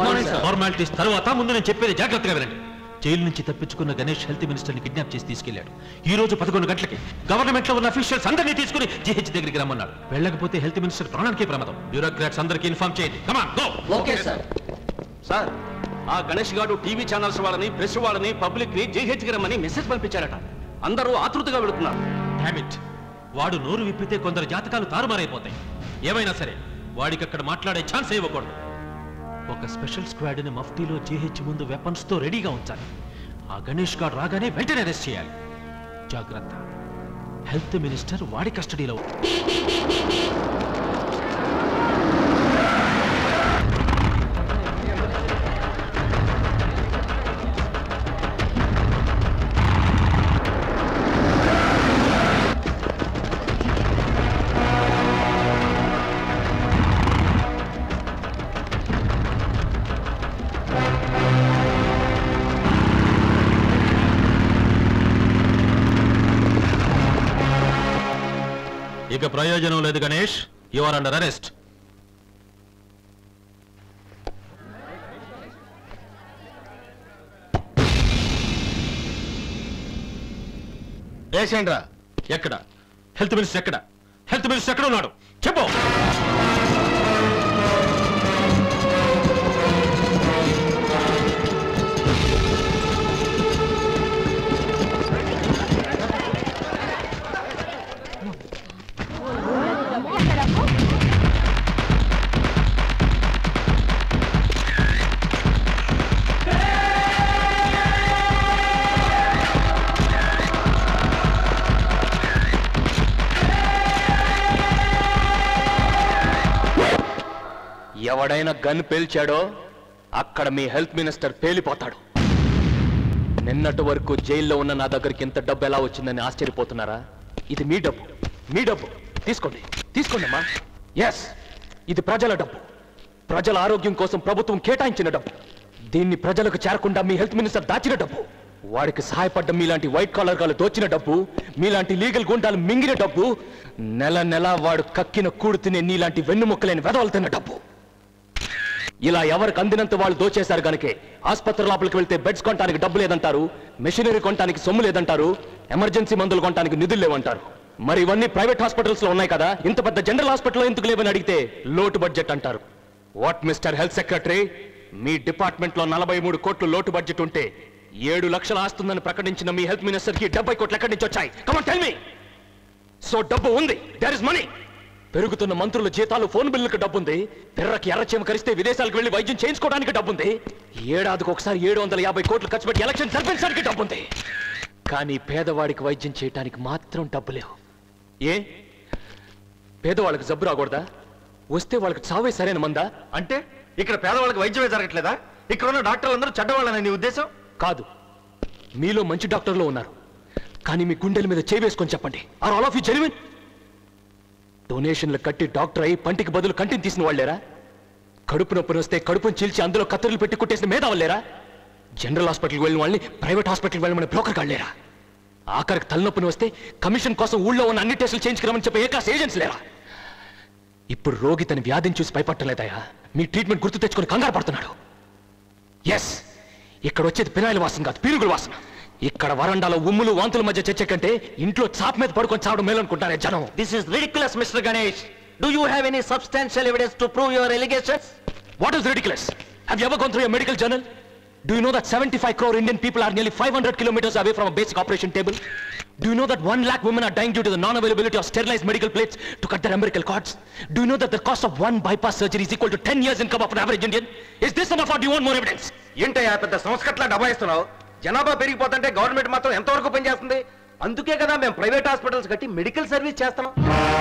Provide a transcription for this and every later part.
morning, sir. Formalities తర్వాత ముందు నేను చెప్పేది జాగ్రత్తగా వినండి జైలు నుంచి తప్పించుకున్న గణేష్ హెల్త్ మినిస్టర్ ని కిడ్నాప్ చేసి తీసుకెళ్లాడు ఈ రోజు పదకొండు గంటలకి గవర్నమెంట్ లో ఉన్న అఫీషియల్స్ అందరినీ తీసుకుని జిహెచ్ దగ్గరికి రమ్మన్నాడు వెళ్ళకపోతే హెల్త్ మినిస్టర్ ప్రాణానికి ప్రమాదం బ్యూరోక్రాట్స్ అందరికీ ఇన్ఫార్మ్ చేయండి come on go okay sir sir ఆ గణేష్ గారు టీవీ ఛానల్స్ వాళ్ళని ప్రెస్ వాళ్ళని పబ్లిక్ ని జైహెచ్కి రమ్మని మెసేజ్ పంపించారట అందరూ ఆతృతగా వెళుతున్నారు డామిట్ వాడు నోరు విప్పితే కొందరు జాతకాలు తారుమారైపోతాయి ఏమైనా సరే వాడికి అక్కడ మాట్లాడే ఛాన్స్ ఇవ్వకూడదు ఒక స్పెషల్ స్క్వాడ్ ని మఫ్టీలో జీహెచ్ ముందు వెపన్స్ తో రెడీగా ఉంచాలి ఆ గణేష్ గారు రాగానే వెంటనే అరెస్ట్ చేయాలి జాగ్రత్త హెల్త్ మినిస్టర్ వాడి కస్టడీలో ఉంది. ఇక ప్రయోజనం లేదు Ganesh you are under arrest వేసేయండి రా ఎక్కడ హెల్త్ మినిస్టర్ ఎక్కడ హెల్త్ మినిస్టర్ ఎక్కడ ఉన్నాడు చెప్పు ఎవడైనా గన్ పేల్చాడో అక్కడ మీ హెల్త్ మినిస్టర్ పేలిపోతాడు నిన్నటి వరకు జైల్లో ఉన్న నా దగ్గరికి ఇంత డబ్బు ఎలా వచ్చిందని ఆశ్చర్యపోతున్నారా ఇది మీ డబ్బు మీ డబ్బు తీసుకోండి తీసుకోండి అమ్మా ఎస్ ఇది ప్రజల డబ్బు ప్రజల ఆరోగ్యం కోసం ప్రభుత్వం కేటాయించిన డబ్బు దీన్ని ప్రజలకు చేరకుండా మీ హెల్త్ మినిస్టర్ దాచిన డబ్బు వాడికి సహాయపడ్డ మీలాంటి వైట్ కాలర్ గాలు దోచిన డబ్బు మీలాంటి లీగల్ గుండాలు మింగిన డబ్బు నెల నెల వాడు కక్కిన కూడు తినే నీలాంటి వెన్నుముక్కలేని వెదవలు తిన్న డబ్బు ఇలా ఎవరికి అందినంత వాళ్ళు దోచేశారు గనకే ఆసుపత్రి లోపలికి వెళ్తే బెడ్స్ కొనడానికి డబ్బు లేదంటారు మెషినరీ కొనడానికి సొమ్ము లేదంటారు ఎమర్జెన్సీ మందులు కొనడానికి నిధులు లేవంటారు మరి ఇవన్నీ ప్రైవేట్ హాస్పిటల్స్ లో ఉన్నాయి కదా ఇంత పెద్ద జనరల్ హాస్పిటల్ ఎందుకు లేవని అడిగితే లోటు బడ్జెట్ అంటారు వాట్ మిస్టర్ హెల్త్ సెక్రటరీ మీ డిపార్ట్మెంట్ లో నలభై మూడు కోట్లు లోటు బడ్జెట్ ఉంటే ఏడు లక్షలు ఆస్తుందని ప్రకటించిన మీ హెల్త్ మినిస్టర్ కి డెబ్బై కోట్లు ఎక్కడి నుంచి వచ్చాయి కమన్ టెల్ మీ సో డబ్బు ఉంది దేర్ ఇస్ మనీ పెరుగుతున్న మంత్రుల జీతాలు ఫోన్ బిల్లులకు డబ్బుంది పిర్రకి ఎర్రచీమ కరిస్తే విదేశాలకు వెళ్లి వైద్యం చేయించుకోవడానికి డబ్బుంది ఏడాదికి ఒకసారి ఏడు వందల యాభై కోట్లు ఖర్చు పెట్టి ఎలక్షన్ జరిపించడానికి డబ్బుంది కానీ పేదవాడికి వైద్యం చేయడానికి మాత్రం డబ్బు లేవు ఏ పేదవాళ్ళకి జబ్బు రాకూడదా వస్తే వాళ్ళకి చావే సరైన మందా అంటే ఇక్కడ పేదవాళ్ళకి వైద్యమే జరగట్లేదా ఇక్కడ ఉన్న డాక్టర్లు అందరూ చెడ్డవాళ్ళని నీ ఉద్దేశం కాదు మీలో మంచి డాక్టర్లు ఉన్నారు కానీ మీ గుండెల మీద చేయి వేసుకొని చెప్పండి are all of you genuine డొనేషన్లు కట్టి డాక్టర్ అయి పంటికి బదులు కంటిని తీసిన వాళ్ళేరా కడుపు నొప్పి వస్తే కడుపును చీల్చి అందులో కత్తులు పెట్టి కుట్టేసిన మేధావులేరా జనరల్ హాస్పిటల్కి వెళ్ళిన వాళ్ళని ప్రైవేట్ హాస్పిటల్కి వెళ్ళమని బ్రోకర్ కాళ్ళేరా ఆఖరికి తలనొప్పిని వస్తే కమిషన్ కోసం ఊళ్ళో ఉన్న అన్ని టెస్టులు చేయించుకురామని చెప్పే ఏ క్లాస్ ఏజెంట్స్ లేరా ఇప్పుడు రోగి తన వ్యాధిని చూసి భయపట్టలేదయా మీ ట్రీట్మెంట్ గుర్తు తెచ్చుకొని కంగారు పడుతున్నాడు ఎస్ ఇక్కడ వచ్చేది పినాయిల వాసన కాదు పీరుగుల వాసన ఇక్కడ వరండాలో ఉమ్ములు వాంతుల మధ్య చర్చ కంటే ఇంట్లో చాప్ మీద పడుకొని చావడం మేలనుకుంటారే జనం this is ridiculous mister Ganesh do you have any substantial evidence to prove your allegations what is ridiculous have you ever gone through a medical journal Do you know that 75 crore Indian people are nearly 500 kilometers away from a basic operation table? Do you know that 1 lakh women are dying due to the non-availability of sterilized medical plates to cut their umbilical cords? Do you know that the cost of one bypass surgery is equal to 10 years income of an average Indian? Is this enough or do you want more evidence? ఏంటయ్యా పెద్ద సంస్కట్లా డబాయిస్తున్నావు జనాభా పెరిగిపోతుంటే government మాత్రం ఎంతవరకు పనిచేస్తుంది అందుకే కదా మేము private hospitals కట్టి మెడికల్ సర్వీస్ చేస్తున్నాం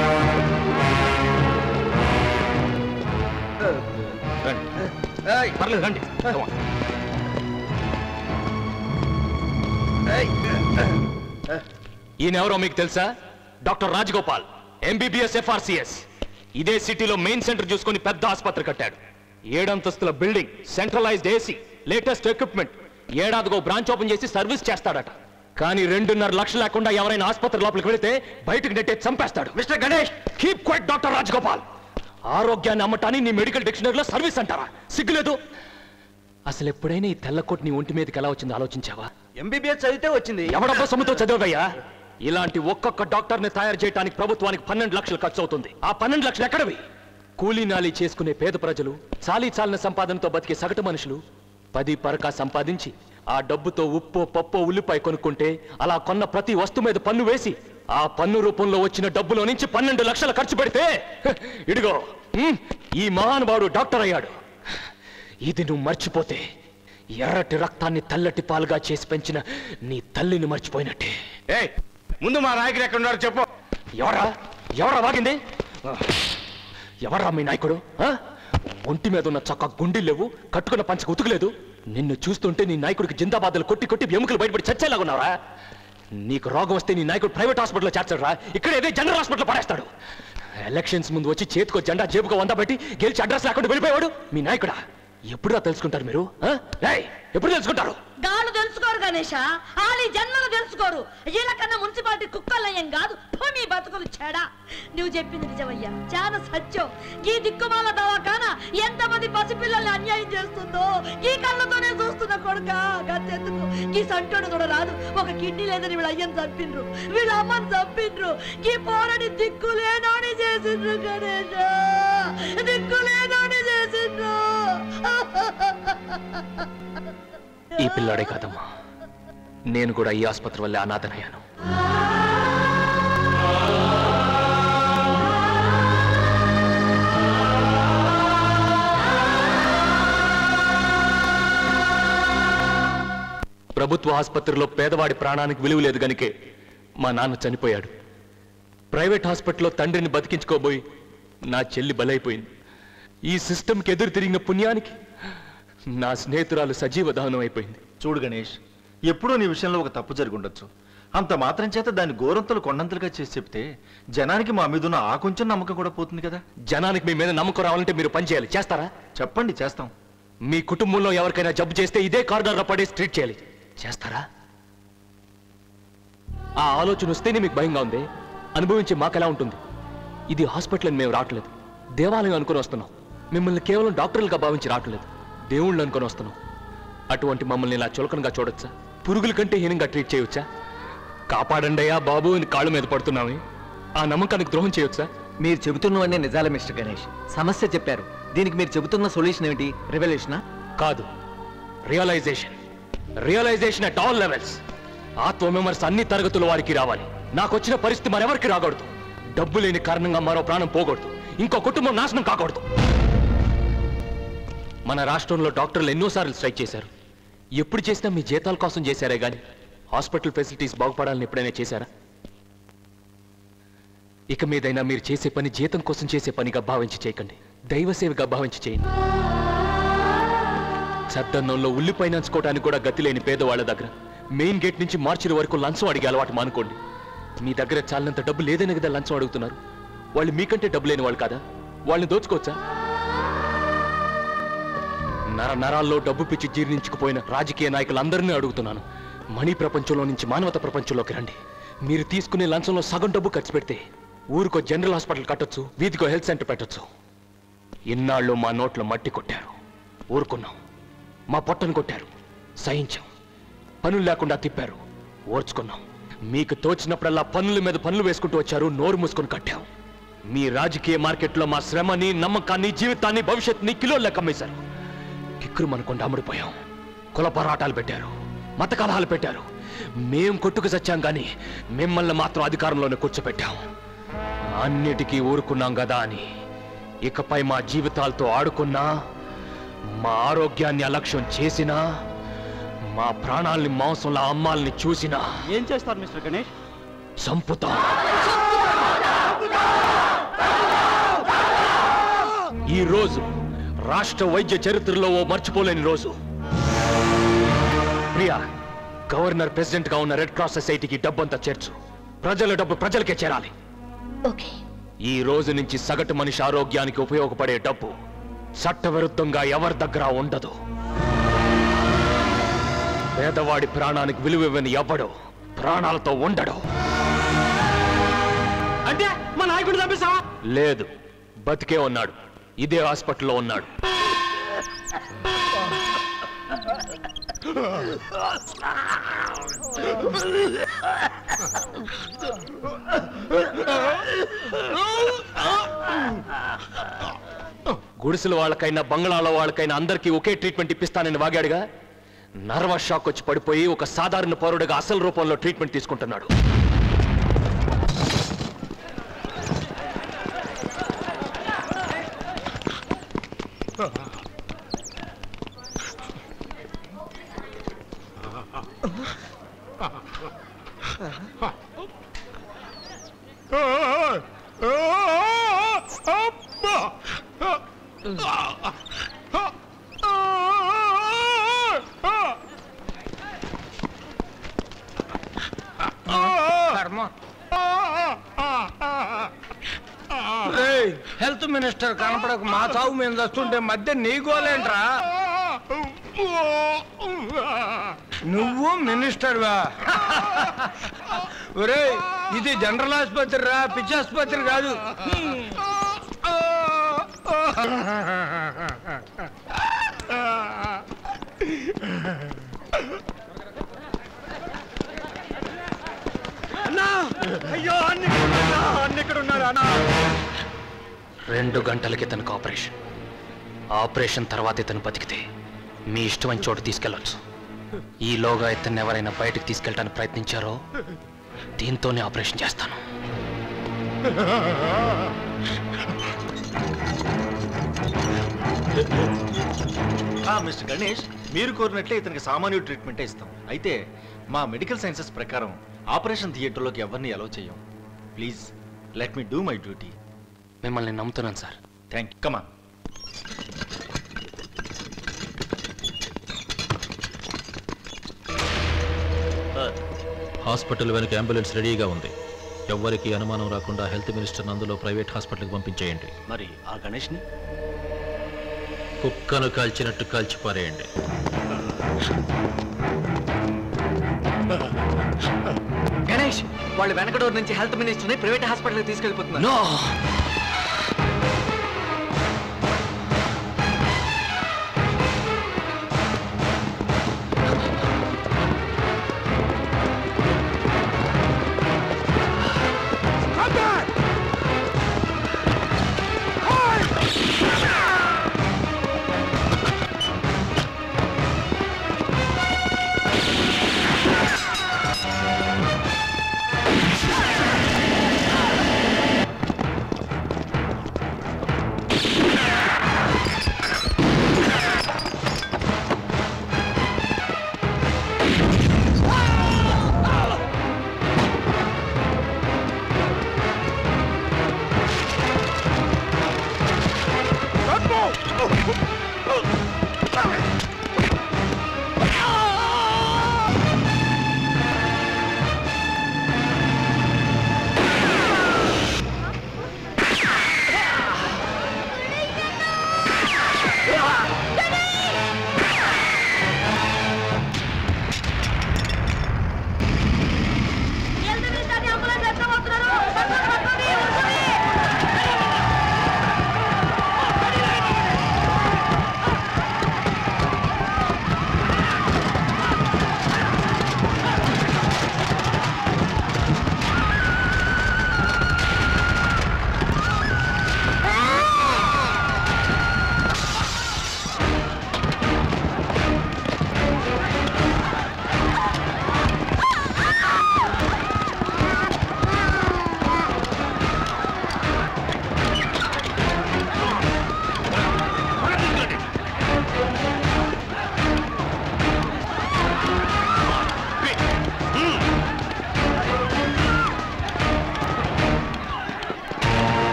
ఏయ్, పర్లేదు రండి Come on. ఏయ్, ఈయన ఎవరో మీకు తెలుసా డాక్టర్ రాజగోపాల్ ఎంబీబీఎస్ ఎఫ్ఆర్సిఎస్ ఇదే సిటీలో మెయిన్ సెంటర్ చూసుకొని పెద్ద ఆసుపత్రి కట్టాడు ఏడంతస్తుల building centralized AC latest equipment ఏడాదిగో బ్రాంచ్ ఓపెన్ చేసి సర్వీస్ చేస్తాడట కానీ రెండున్నర లక్షలు లేకుండా ఎవరైనా ఆసుపత్రి లోపలికి వెళితే బయటకు నెట్టే చంపేస్తాడు mister Ganesh keep quiet doctor Rajagopal ఆరోగ్యాన్ని అమ్మటాన్ని నీ మెడికల్ డిక్షనరీలో సర్వీస్ అంటారా సిగ్గులేదు అసలు ఎప్పుడైనా ఈ తెల్లకోట్ నీ ఒంటి మీదకి ఎలా వచ్చిందో ఆలోచించావా ఎంబీబీఎస్ చదివితే వచ్చింది ఎవడబ్బా సొమ్ముతో చదివయ్యా ఇలాంటి ఒక్కొక్క డాక్టర్ని తయారు చేయడానికి ప్రభుత్వానికి పన్నెండు లక్షలు ఖర్చు అవుతుంది ఆ పన్నెండు లక్షలు ఎక్కడవి కూలీ నాలి చేసుకునే పేద ప్రజలు చాలీ చాలిన సంపాదనతో బతికే సగటు మనుషులు పది పరకా సంపాదించి ఆ డబ్బుతో ఉప్పు పప్పు ఉల్లిపాయ కొనుక్కుంటే అలా కొన్న ప్రతి వస్తువు మీద పన్ను వేసి ఆ పన్ను రూపంలో వచ్చిన డబ్బులో నుంచి పన్నెండు లక్షలు ఖర్చు పెడితే హ, ఇడిగో ఉమ్, ఈ మహానుభావుడు డాక్టర్ అయ్యాడు ఇది నువ్వు మర్చిపోతే ఎర్రటి రక్తాన్ని తెల్లటి పాలుగా చేసి పెంచిన నీ తల్లిని మర్చిపోయినట్టే ఏయ్ ముందు మా నాయకుడు ఎక్కడ ఉన్నాడో చెప్పు ఎవరా ఎవరా వాగింది ఎవరా మీ నాయకుడు ఆ? ఒంటి మీద ఉన్న చక్క గుండి లేవు కట్టుకున్న పంచకు ఉతుకులేదు నిన్ను చూస్తుంటే నీ నాయకుడికి జిందాబాద్లు కొట్టి కొట్టి ఎముకలు బయటపడి చచ్చేలాగా ఉన్నావా నీకు రోగం వస్తే నీ నాయకుడు ప్రైవేట్ హాస్పిటల్లో చేర్చడరా ఇక్కడ ఏదే జనరల్ హాస్పిటల్ పడేస్తాడు ఎలక్షన్స్ ముందు వచ్చి చేతికో జెండా జేబుకో వంద పెట్టి గెలిచి అడ్రస్ లేకుండా వెళ్ళిపోయాడు మీ నాయకుడా ఎప్పుడురా తెలుసుకుంటారు మీరు ఆ? ఏయ్, ఎప్పుడు తెలుసుకుంటారు గాను తెలుసుకోరు గణేష ఆలి జన్మలు తెలుసుకోరు వీళ్ళకన్నా మున్సిపాలిటీ కుక్కలయ్యం కాదు ఫు, మీ బతుకులు చెడా నువ్వు చెప్పింది నిజమయ్యా చాలా సత్యం ఈ దిక్కుమాల దవాఖాన ఎంతమంది పసిపిల్లల్ని అన్యాయం చేస్తుందో ఈ కళ్ళతోనే చూస్తున్న కొడుక గత్తెందుకు ఈ సంటోడు కూడా రాదు ఒక కిడ్నీ లేదని వీళ్ళ అయ్యని చంపిండ్రు వీళ్ళ అమ్మని చంపిండ్రు ఈ పోరని దిక్కు లేనోని చేసిండ్రు గణేష దిక్కు లేనోని చేసిండ్రు ఈ పిల్లాడే కాదమ్మా నేను కూడా ఈ ఆసుపత్రి వల్లే అనాథనయ్యాను ప్రభుత్వ ఆసుపత్రిలో పేదవాడి ప్రాణానికి విలువ లేదు గనుకే మా నాన్న చనిపోయాడు ప్రైవేట్ హాస్పిటల్లో తండ్రిని బతికించుకోబోయి నా చెల్లి బలైపోయింది ఈ సిస్టమ్కి ఎదురు తిరిగిన పుణ్యానికి నా స్నేహితురాలు సజీవ దహనం అయిపోయింది చూడు గణేష్ ఎప్పుడో నీ విషయంలో ఒక తప్పు జరిగి ఉండొచ్చు అంత మాత్రం చేత దాన్ని గోరంతలు కొండంతలుగా చేసి చెప్తే జనానికి మా మీద ఉన్న ఆ కొంచెం నమ్మకం కూడా పోతుంది కదా జనానికి మీ మీద నమ్మకం రావాలంటే మీరు పని చేయాలి చేస్తారా చెప్పండి చేస్తాం మీ కుటుంబంలో ఎవరికైనా జబ్బు చేస్తే ఇదే కార్నర్లో పడేసి ట్రీట్ చేయాలి చేస్తారా ఆ ఆలోచన వస్తేనే మీకు భయంగా ఉంది అనుభవించే మాకు ఎలా ఉంటుంది ఇది హాస్పిటల్ అని మేము రావట్లేదు దేవాలయం అనుకుని వస్తున్నాం మిమ్మల్ని కేవలం డాక్టర్లుగా భావించి రావట్లేదు దేవుళ్ళు అనుకుని వస్తున్నాం అటువంటి మమ్మల్ని ఇలా చులకనగా చూడొచ్చా పురుగుల కంటే హీనంగా ట్రీట్ చేయొచ్చా కాపాడండి అయ్యా బాబు అని కాళ్ళ మీద పడుతున్నామే ఆ నమ్మకానికి ద్రోహం చేయొచ్చా మీరు చెబుతున్నవన్నీ నిజాలే మిస్టర్ గణేష్ సమస్య చెప్పారు దీనికి మీరు చెబుతున్న సొల్యూషన్ ఏమిటి రివల్యూషనా కాదు realization realization at all levels ఆత్మ విమర్శ అన్ని తరగతుల వారికి రావాలి నాకు వచ్చిన పరిస్థితి మరెవరికి రాకూడదు డబ్బు లేని కారణంగా మరో ప్రాణం పోకూడదు ఇంకో కుటుంబం నాశనం కాకూడదు మన రాష్ట్రంలో డాక్టర్లు ఎన్నోసార్లు స్ట్రైక్ చేశారు ఎప్పుడు చేసినా మీ జీతాల కోసం చేశారే గాని హాస్పిటల్ ఫెసిలిటీస్ బాగుపడాలని ఎప్పుడైనా చేశారా ఇక మీదైనా మీరు చేసే పని జీతం కోసం చేసే పనిగా భావించి చేయకండి దైవ సేవగా భావించి చేయండి చద్దన్నంలో ఉల్లిపై నంచుకోవడానికి కూడా గతి లేని పేదవాళ్ళ దగ్గర మెయిన్ గేట్ నుంచి మార్చిల వరకు లంచం అడిగే అలవాటు మానుకోండి మీ దగ్గర చాలినంత డబ్బు లేదని కదా లంచం అడుగుతున్నారు వాళ్ళు మీకంటే డబ్బు లేని వాళ్ళు కాదా వాళ్ళని దోచుకోవచ్చా నర నరాల్లో డబ్బు పిచ్చి జీర్ణించుకుపోయిన రాజకీయ నాయకులందరినీ అడుగుతున్నాను మణి ప్రపంచంలో నుంచి మానవత ప్రపంచంలోకి రండి మీరు తీసుకునే లంచంలో సగం డబ్బు ఖర్చు పెడితే ఊరికో జనరల్ హాస్పిటల్ కట్టొచ్చు వీధికో హెల్త్ సెంటర్ పెట్టొచ్చు ఇన్నాళ్ళు మా నోట్లో మట్టి కొట్టారు ఊరుకున్నాం మా పొట్టను కొట్టారు సహించాం పనులు లేకుండా తిప్పారు ఓర్చుకున్నాం మీకు తోచినప్పుడల్లా పన్నుల మీద పనులు వేసుకుంటూ వచ్చారు నోరు మూసుకొని కట్టాం మీ రాజకీయ మార్కెట్లో మా శ్రమని నమ్మకాన్ని జీవితాన్ని భవిష్యత్తుని కిలో లెక్క అమ్మేశారు కిక్కురు మనకుండా అమ్ముడిపోయాం కుల పోరాటాలు పెట్టారు మత కలహాలు పెట్టారు మేం కొట్టుకు చచ్చాం కానీ మిమ్మల్ని మాత్రం అధికారంలోనే కూర్చోపెట్టాం అన్నిటికీ ఊరుకున్నాం కదా అని ఇకపై మా జీవితాలతో ఆడుకున్నా మా ఆరోగ్యాన్ని అలక్ష్యం చేసినా మా ప్రాణాల్ని మాంసంలో అమ్మాల్ని చూసినా ఏం చేస్తారు మిస్టర్ గణేష్ చంపుతాం ఈ రోజు రాష్ట్ర వైద్య చరిత్రలో ఓ మర్చిపోలేని రోజు ప్రియా గవర్నర్ ప్రెసిడెంట్ గా ఉన్న రెడ్ క్రాస్ సొసైటీకి డబ్బంతా చేర్చు ప్రజల డబ్బు ప్రజలకే చేరాలి ఓకే ఈ రోజు నుంచి సగటు మనిషి ఆరోగ్యానికి ఉపయోగపడే డబ్బు చట్టవిరుద్ధంగా ఎవరి దగ్గర ఉండదు పేదవాడి ప్రాణానికి విలువివ్వని ఎవ్వడు ప్రాణాలతో ఉండడు అంటే మా నాయకుడు చంపేశావా లేదు బతికే ఉన్నాడు ఇదే హాస్పిటల్లో ఉన్నాడు గుడిసెల వాళ్ళకైనా బంగ్లాల వాళ్ళకైనా అందరికీ ఒకే ట్రీట్మెంట్ ఇప్పిస్తానని వాగాడుగా నర్వస్ షాక్ వచ్చి పడిపోయి ఒక సాధారణ పౌరుడిగా అసలు రూపంలో ట్రీట్మెంట్ తీసుకుంటున్నాడు హెల్త్ మినిస్టర్ కనపడక మా సాగు మీద వస్తుంటే మధ్య నీ గోలేంట్రా నువ్వు మినిస్టర్వా ఒరే ఇది జనరల్ ఆసుపత్రి రా పిచ్చి ఆసుపత్రి కాదు రెండు గంటలకి ఇతనికి ఆపరేషన్ ఆపరేషన్ తర్వాత ఇతను బతికితే మీ ఇష్టమైన చోటు తీసుకెళ్ళొచ్చు ఈలోగా ఇతన్ని ఎవరైనా బయటకు తీసుకెళ్ళడానికి ప్రయత్నించారో దీంతోనే ఆపరేషన్ చేస్తాను ఆ, మిస్టర్ గణేష్ మీరు కోరినట్లే ఇతనికి సామాన్య ట్రీట్మెంటే ఇస్తాం అయితే మా మెడికల్ సైన్సెస్ ప్రకారం ఆపరేషన్ థియేటర్లోకి ఎవరిని అలౌ చేయం please let me do my duty మిమ్మల్ని నమ్ముతున్నాను sir thank you come on hospital వెనక అంబులెన్స్ రెడీగా ఉంది ఎవ్వరికి అనుమానం రాకుండా హెల్త్ మినిస్టర్ అందులో ప్రైవేట్ హాస్పిటల్కి పంపించేయండి మరి ఆ గణేష్ని కుక్కను కాల్చినట్టు కాల్చి పారేయండి గణేష్ వాళ్ళు వెనక డోర్ నుంచి హెల్త్ మినిస్టర్ని ప్రైవేట్ హాస్పిటల్కి తీసుకెళ్ళిపోతున్నారు నో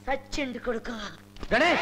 సచ్చిండు కొడుకు Ganesh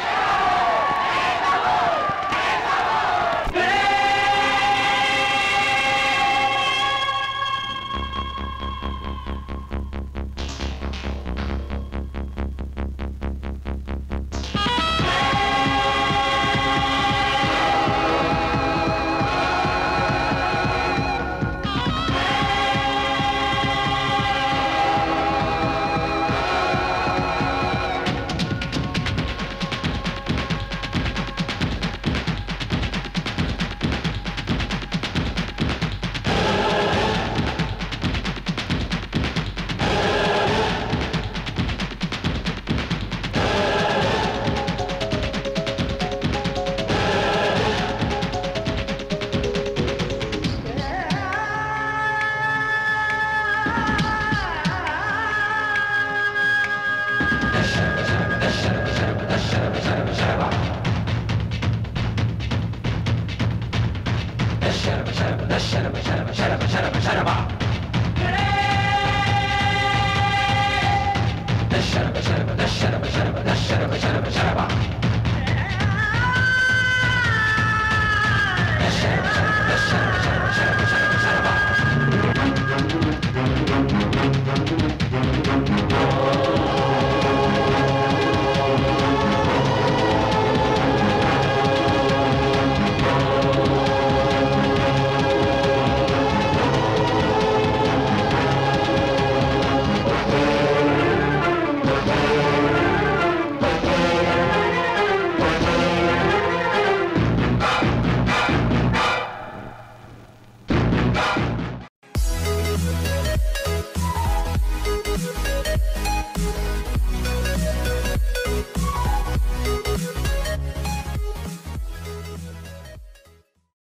Shut up, shut up, shut up, shut up, shut up, shut up, shut up.